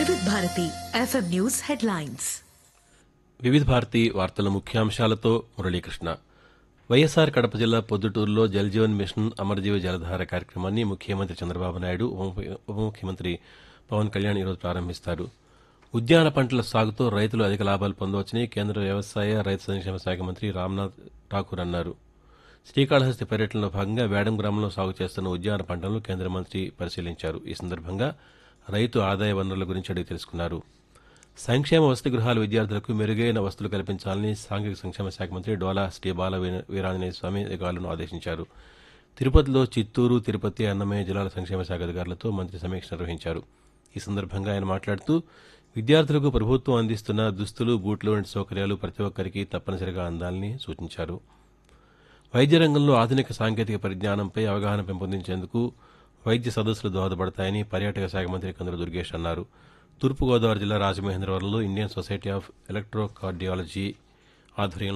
వివిధ Bharati FM news headlines వివిధ భారతి వార్తల ముఖ్యాంశాలతో మురళీకృష్ణ వైఎస్సార్ కడప జిల్లా పొద్దుటూరులో జలజీవన్ మిషన్ అమరజీవ జలధార కార్యక్రమాన్ని ముఖ్యమంత్రి చంద్రబాబు నాయుడు ఉప- ఉప ముఖ్యమంత్రి పవన్ కళ్యాణ్ ఈరోజు ప్రారంభిస్తారు ఉద్యాన పంటల సాగుతో రైతులు అధిక లాభాలు పొందవచ్చని కేంద్ర వ్యవసాయ రైతు సంక్షేమ శాఖ మంత్రి రామ్నాథ్ ఠాకూర్ అన్నారు శ్రీకాళహస్తి పర్యటనలో భాగంగా వేడం గ్రామంలో సాగు చేస్తున్న ఉద్యాన పంటలను కేంద్ర మంత్రి పరిశీలించారు ఈ సందర్భంగా రైతు ఆదాయ వనరుల గురించి అడిగి తెలుసుకున్నారు సంక్షేమ వసతి గృహాల విద్యార్థులకు మెరుగైన వసతులు కల్పించాలని సాంఘిక సంక్షేమ శాఖ మంత్రి డోలా శ్రీ బాల వీర- వీరాంజనేయ స్వామి అధికారులను ఆదేశించారు తిరుపతిలో చిత్తూరు తిరుపతి అన్నమయ్య జిల్లాల సంక్షేమ శాఖ అధికారులతో మంత్రి సమీక్ష నిర్వహించారు ఈ సందర్భంగా ఆయన మాట్లాడుతూ విద్యార్థులకు ప్రభుత్వం అందిస్తున్న దుస్తులు బూట్లు వంటి సౌకర్యాలు ప్రతి ఒక్కరికి తప్పనిసరిగా అందాలని సూచించారు వైద్య రంగంలో ఆధునిక సాంకేతిక పరిజ్ఞానంపై అవగాహన పెంపొందించేందుకు వైద్య సదస్సులు దోహదపడతాయని పర్యాటక శాఖ మంత్రి కందుల దుర్గేష్ అన్నారు తూర్పుగోదావరి జిల్లా రాజమహేంద్రవరంలో Indian society of electrocardiology ఆధ్వర్యంలో